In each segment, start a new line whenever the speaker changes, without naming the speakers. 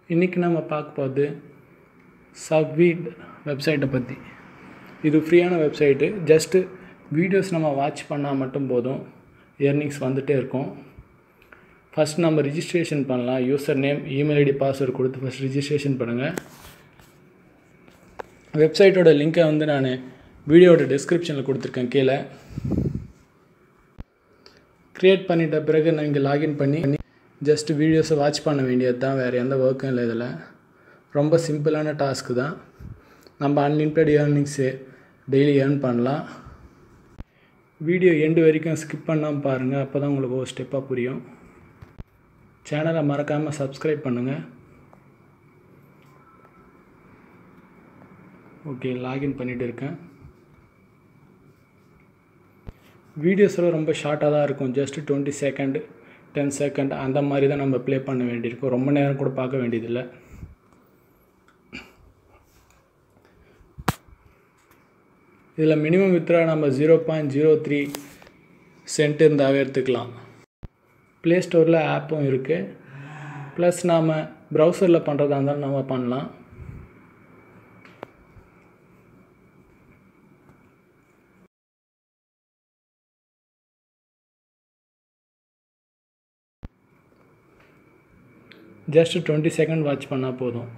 இன்றைக்கி நம்ம பார்க்க போகிறது சப்வீட் வெப்சைட்டை பற்றி இது ஃப்ரீயான வெப்சைட்டு ஜஸ்ட்டு வீடியோஸ் நம்ம வாட்ச் பண்ணால் மட்டும் போதும் எர்னிங்ஸ் வந்துகிட்டே இருக்கும் ஃபஸ்ட் நம்ம ரிஜிஸ்ட்ரேஷன் பண்ணலாம் user name email ID password கொடுத்து ஃபஸ்ட் ரிஜிஸ்ட்ரேஷன் பண்ணுங்கள் வெப்சைட்டோட லிங்க்கை வந்து நான் வீடியோட டிஸ்கிரிப்ஷனில் கொடுத்துருக்கேன் கீழே க்ரியேட் பண்ணிட்ட பிறகு நீங்கள் லாகின் பண்ணி ஜஸ்ட் வீடியோஸை வாட்ச் பண்ண வேண்டியது தான் வேறு எந்த ஒர்க்கும் இல்லை இதில் ரொம்ப சிம்பிளான டாஸ்க்கு தான் நம்ம அன்லிமிட்டட் ஏர்னிங்ஸு டெய்லி ஏர்ன் பண்ணலாம் வீடியோ எண்டு வரைக்கும் ஸ்கிப் பண்ணாமல் பாருங்கள் அப்போ தான் உங்களுக்கு ஒரு ஸ்டெப்பாக புரியும் சேனலை மறக்காமல் சப்ஸ்கிரைப் பண்ணுங்கள் ஓகே லாகின் பண்ணிகிட்டு இருக்கேன் வீடியோஸில் ரொம்ப ஷார்ட்டாக தான் இருக்கும் just twenty second ten second அந்த மாதிரி தான் நம்ம ப்ளே பண்ண வேண்டியிருக்கும் ரொம்ப நேரம் கூட பார்க்க வேண்டியதில்லை இதில் மினிமம் வித்ரா நம்ம zero point zero three cent இருந்தாவே எடுத்துக்கலாம் ப்ளே ஸ்டோரில் ஆப்பும் இருக்குது ப்ளஸ் நாம் ப்ரௌசரில் பண்ணுறதா இருந்தாலும் நம்ம பண்ணலாம் ஜஸ்ட் டுவெண்ட்டி செகண்ட் வாட்ச் பண்ணால் போதும்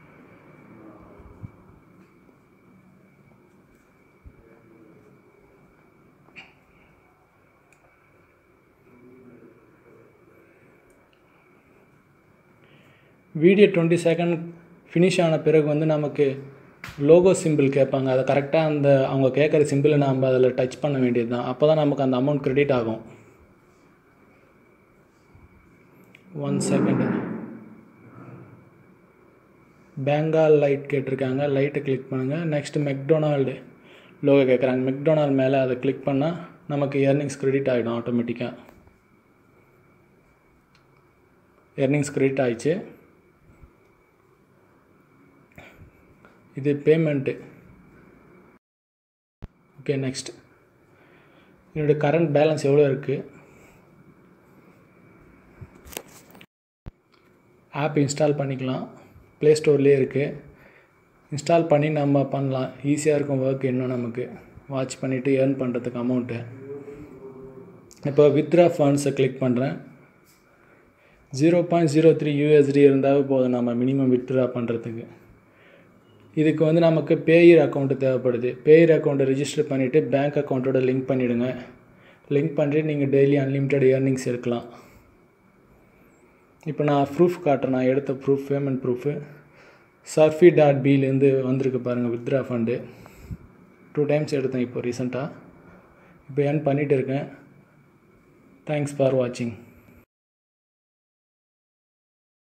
வீடியோ டுவெண்ட்டி செகண்ட் ஃபினிஷ் ஆன பிறகு வந்து நமக்கு லோகோ சிம்பிள் கேட்பாங்க அதை கரெக்டாக அந்த அவங்க கேட்குற சிம்பிளை நம்ம அதில் டச் பண்ண வேண்டியது தான் அப்போ தான் நமக்கு அந்த அமௌண்ட் க்ரெடிட் ஆகும் ஒன் செகண்ட் பெங்கால் லைட் கேட்டிருக்காங்க லைட்டை கிளிக் பண்ணுங்கள் நெக்ஸ்ட் மெக்டொனால்டு லோகோ கேட்குறாங்க மெக்டொனால் மேலே அதை கிளிக் பண்ணால் நமக்கு எர்னிங்ஸ் க்ரெடிட் ஆகிடும் ஆட்டோமேட்டிக்காக எர்னிங்ஸ் க்ரெடிட் ஆயிடுச்சு இது பேமெண்ட்டு ஓகே நெக்ஸ்ட் என்னுடைய கரண்ட் பேலன்ஸ் எவ்வளோ இருக்குது ஆப் இன்ஸ்டால் பண்ணிக்கலாம் ப்ளே ஸ்டோர்லேயே இருக்குது இன்ஸ்டால் பண்ணி நம்ம பண்ணலாம் ஈஸியாக இருக்கும் ஒர்க் இன்னும் நமக்கு வாட்ச் பண்ணிவிட்டு ஏர்ன் பண்ணுறதுக்கு அமௌண்ட்டு இப்போ வித்ரா ஃபண்ட்ஸை கிளிக் பண்ணுறேன் zero point zero three USD இருந்தாவே போதும் நம்ம மினிமம் வித்ட்ரா பண்ணுறதுக்கு இதுக்கு வந்து நமக்கு பேயர் அக்கௌண்ட்டு தேவைப்படுது பேயர் அக்கௌண்ட்டை ரிஜிஸ்டர் பண்ணிவிட்டு பேங்க் அக்கௌண்ட்டோட லிங்க் பண்ணிவிடுங்க லிங்க் பண்ணிட்டு நீங்கள் டெய்லி அன்லிமிட்டெட் ஏர்னிங்ஸ் எடுக்கலாம் இப்போ நான் ப்ரூஃப் காட்டுறேன் நான் எடுத்த proof payment proof Surfe dot பிலேருந்து வந்திருக்கு பாருங்கள் வித்ரா ஃபண்டு டூ டைம்ஸ் எடுத்தேன் இப்போ ரீசெண்டாக இப்போ ஏர்ன் பண்ணிகிட்டு இருக்கேன் தேங்க்ஸ் ஃபார் வாட்சிங்